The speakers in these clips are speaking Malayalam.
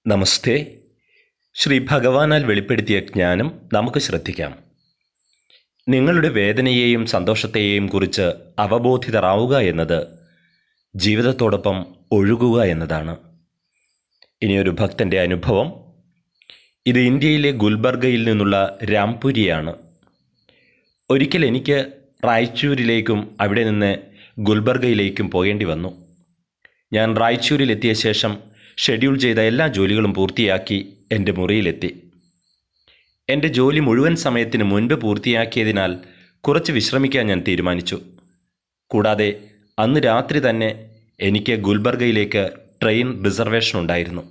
നമസ്തേ ശ്രീ ഭഗവാനാൽ വെളിപ്പെടുത്തിയ ജ്ഞാനം നമുക്ക് ശ്രദ്ധിക്കാം നിങ്ങളുടെ വേദനയെയും സന്തോഷത്തെയും കുറിച്ച് അവബോധിതരാവുക എന്നത് ജീവിതത്തോടൊപ്പം ഒഴുകുക എന്നതാണ് ഇനിയൊരു ഭക്തൻ്റെ അനുഭവം ഇത് ഇന്ത്യയിലെ ഗുൽബർഗയിൽ നിന്നുള്ള രാംപുരിയാണ് ഒരിക്കൽ എനിക്ക് റായ്ചൂരിലേക്കും അവിടെ നിന്ന് ഗുൽബർഗയിലേക്കും പോകേണ്ടി വന്നു ഞാൻ റായ്ചൂരിലെത്തിയ ശേഷം ഷെഡ്യൂൾ ചെയ്ത എല്ലാ ജോലികളും പൂർത്തിയാക്കി എൻ്റെ മുറിയിലെത്തി എൻ്റെ ജോലി മുഴുവൻ സമയത്തിന് മുൻപ് പൂർത്തിയാക്കിയതിനാൽ കുറച്ച് വിശ്രമിക്കാൻ ഞാൻ തീരുമാനിച്ചു കൂടാതെ അന്ന് രാത്രി തന്നെ എനിക്ക് ഗുൽബർഗയിലേക്ക് ട്രെയിൻ റിസർവേഷൻ ഉണ്ടായിരുന്നു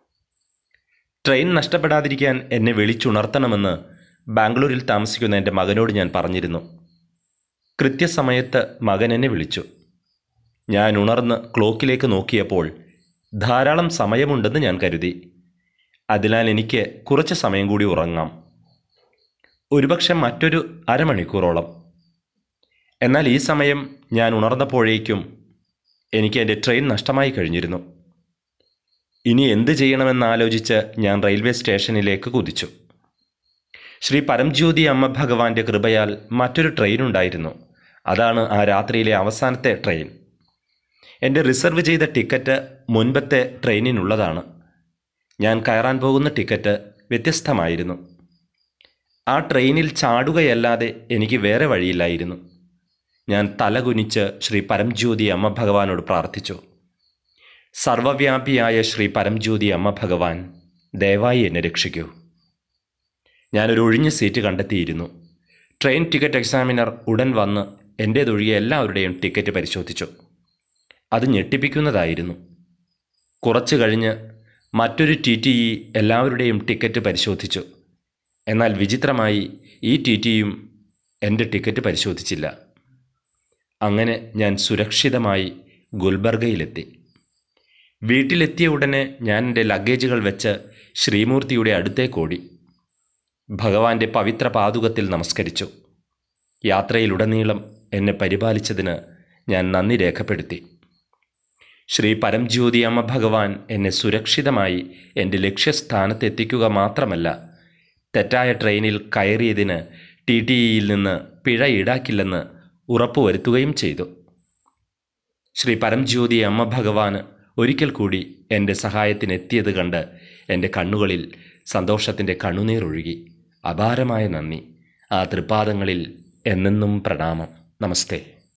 ട്രെയിൻ നഷ്ടപ്പെടാതിരിക്കാൻ എന്നെ വിളിച്ചുണർത്തണമെന്ന് ബാംഗ്ലൂരിൽ താമസിക്കുന്ന എൻ്റെ മകനോട് ഞാൻ പറഞ്ഞിരുന്നു കൃത്യസമയത്ത് മകൻ എന്നെ വിളിച്ചു ഞാൻ ഉണർന്ന് ക്ലോക്കിലേക്ക് നോക്കിയപ്പോൾ ധാരാളം സമയമുണ്ടെന്ന് ഞാൻ കരുതി അതിനാൽ എനിക്ക് കുറച്ച് സമയം കൂടി ഉറങ്ങാം ഒരുപക്ഷെ മറ്റൊരു അരമണിക്കൂറോളം എന്നാൽ ഈ സമയം ഞാൻ ഉണർന്നപ്പോഴേക്കും എനിക്ക് എൻ്റെ ട്രെയിൻ നഷ്ടമായി കഴിഞ്ഞിരുന്നു ഇനി എന്ത് ചെയ്യണമെന്നാലോചിച്ച് ഞാൻ റെയിൽവേ സ്റ്റേഷനിലേക്ക് കുതിച്ചു ശ്രീ പരംജ്യോതി അമ്മ ഭഗവാന്റെ കൃപയാൽ മറ്റൊരു ട്രെയിൻ ഉണ്ടായിരുന്നു അതാണ് ആ രാത്രിയിലെ അവസാനത്തെ ട്രെയിൻ എൻ്റെ റിസർവ് ചെയ്ത ടിക്കറ്റ് മുൻപത്തെ ട്രെയിനിനുള്ളതാണ് ഞാൻ കയറാൻ പോകുന്ന ടിക്കറ്റ് വ്യത്യസ്തമായിരുന്നു ആ ട്രെയിനിൽ ചാടുകയല്ലാതെ എനിക്ക് വേറെ വഴിയില്ലായിരുന്നു ഞാൻ തലകുനിച്ച് ശ്രീ പരംജ്യോതി അമ്മ ഭഗവാനോട് പ്രാർത്ഥിച്ചു സർവവ്യാപിയായ ശ്രീ പരംജ്യോതി അമ്മ ഭഗവാൻ ദയവായി എന്നെ രക്ഷിക്കൂ ഞാനൊരു ഒഴിഞ്ഞ സീറ്റ് കണ്ടെത്തിയിരുന്നു ട്രെയിൻ ടിക്കറ്റ് എക്സാമിനർ ഉടൻ വന്ന് എൻ്റേതൊഴികെ എല്ലാവരുടെയും ടിക്കറ്റ് പരിശോധിച്ചു അത് ഞെട്ടിപ്പിക്കുന്നതായിരുന്നു കുറച്ചു കഴിഞ്ഞ് മറ്റൊരു ടി ടി ഇ എല്ലാവരുടെയും ടിക്കറ്റ് പരിശോധിച്ചു എന്നാൽ വിചിത്രമായി ഈ ടി ടിയും എൻ്റെ ടിക്കറ്റ് പരിശോധിച്ചില്ല അങ്ങനെ ഞാൻ സുരക്ഷിതമായി ഗുൽബർഗയിലെത്തി വീട്ടിലെത്തിയ ഉടനെ ഞാൻ എൻ്റെ ലഗേജുകൾ വെച്ച് ശ്രീമൂർത്തിയുടെ അടുത്തേക്കോടി ഭഗവാന്റെ പവിത്ര പാതുകത്തിൽ നമസ്കരിച്ചു യാത്രയിലുടനീളം എന്നെ പരിപാലിച്ചതിന് ഞാൻ നന്ദി രേഖപ്പെടുത്തി ശ്രീ പരംജ്യോതി അമ്മ ഭഗവാൻ എന്നെ സുരക്ഷിതമായി എൻ്റെ ലക്ഷ്യസ്ഥാനത്തെത്തിക്കുക മാത്രമല്ല തെറ്റായ ട്രെയിനിൽ കയറിയതിന് ടി ടി ഇയിൽ നിന്ന് പിഴ ഈടാക്കില്ലെന്ന് ഉറപ്പുവരുത്തുകയും ചെയ്തു ശ്രീ പരംജ്യോതി അമ്മ ഭഗവാന് ഒരിക്കൽ കൂടി എൻ്റെ സഹായത്തിനെത്തിയത് കണ്ട് എൻ്റെ കണ്ണുകളിൽ സന്തോഷത്തിൻ്റെ കണ്ണുനീരൊഴുകി അപാരമായ നന്ദി ആ തൃപ്പാദങ്ങളിൽ എന്നെന്നും പ്രണാമം നമസ്തേ